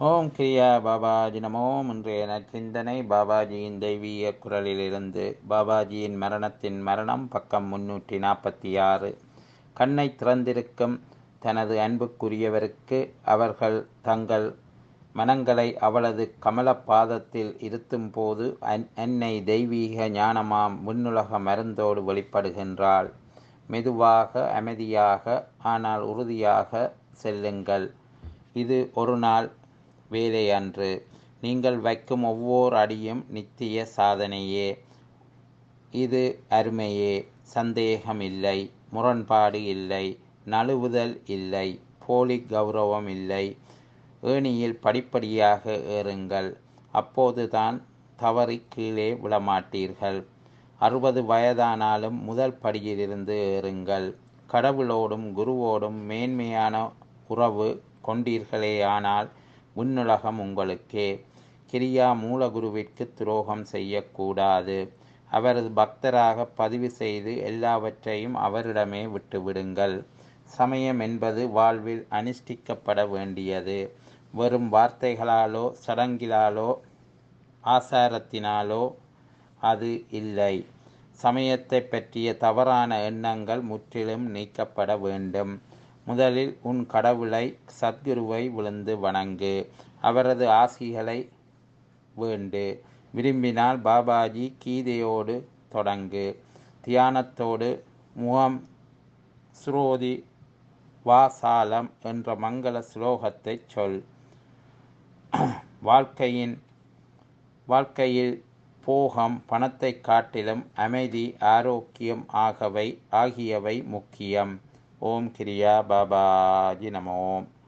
ஓம் கிரியா பாபாஜி நமோ இன்றைய நற்சிந்தனை பாபாஜியின் தெய்வீக குரலிலிருந்து பாபாஜியின் மரணத்தின் மரணம் பக்கம் முன்னூற்றி நாற்பத்தி ஆறு கண்ணை திறந்திருக்கும் தனது அன்புக்குரியவருக்கு அவர்கள் தங்கள் மனங்களை அவளது கமல பாதத்தில் இருத்தும் போது என்னை தெய்வீக ஞானமாம் விண்ணுலக மருந்தோடு வெளிப்படுகின்றாள் மெதுவாக அமைதியாக ஆனால் உறுதியாக செல்லுங்கள் இது ஒரு நாள் வேலை அன்று நீங்கள் வைக்கும் ஒவ்வொரு அடியும் நித்திய சாதனையே இது அருமையே சந்தேகம் இல்லை முரண்பாடு இல்லை நழுவுதல் இல்லை போலி கௌரவம் இல்லை ஏணியில் படிப்படியாக ஏறுங்கள் அப்போதுதான் தவறி கீழே விழமாட்டீர்கள் அறுபது வயதானாலும் முதல் படியிலிருந்து ஏறுங்கள் கடவுளோடும் குருவோடும் மேன்மையான உறவு கொண்டீர்களேயானால் விண்ணுலகம் உங்களுக்கே கிரியா மூலகுருவிற்கு துரோகம் செய்யக்கூடாது அவரது பக்தராக பதிவு செய்து எல்லாவற்றையும் அவரிடமே விட்டுவிடுங்கள் சமயம் என்பது வாழ்வில் அனுஷ்டிக்கப்பட வேண்டியது வெறும் வார்த்தைகளாலோ சடங்கிலாலோ ஆசாரத்தினாலோ அது இல்லை சமயத்தை பற்றிய தவறான எண்ணங்கள் முற்றிலும் நீக்கப்பட வேண்டும் முதலில் உன் கடவுளை சத்குருவை விழுந்து வணங்கு அவரது ஆசிகளை வேண்டு விரும்பினால் பாபாஜி கீதையோடு தொடங்கு தியானத்தோடு முகம் ஸ்ரோதி வாசாலம் என்ற மங்கள ஸ்லோகத்தை சொல் வாழ்க்கையின் வாழ்க்கையில் போகம் பணத்தை காட்டிலும் அமைதி ஆரோக்கியம் ஆகவை ஆகியவை முக்கியம் ஓம் கிரியா பாபாஜி நமோம்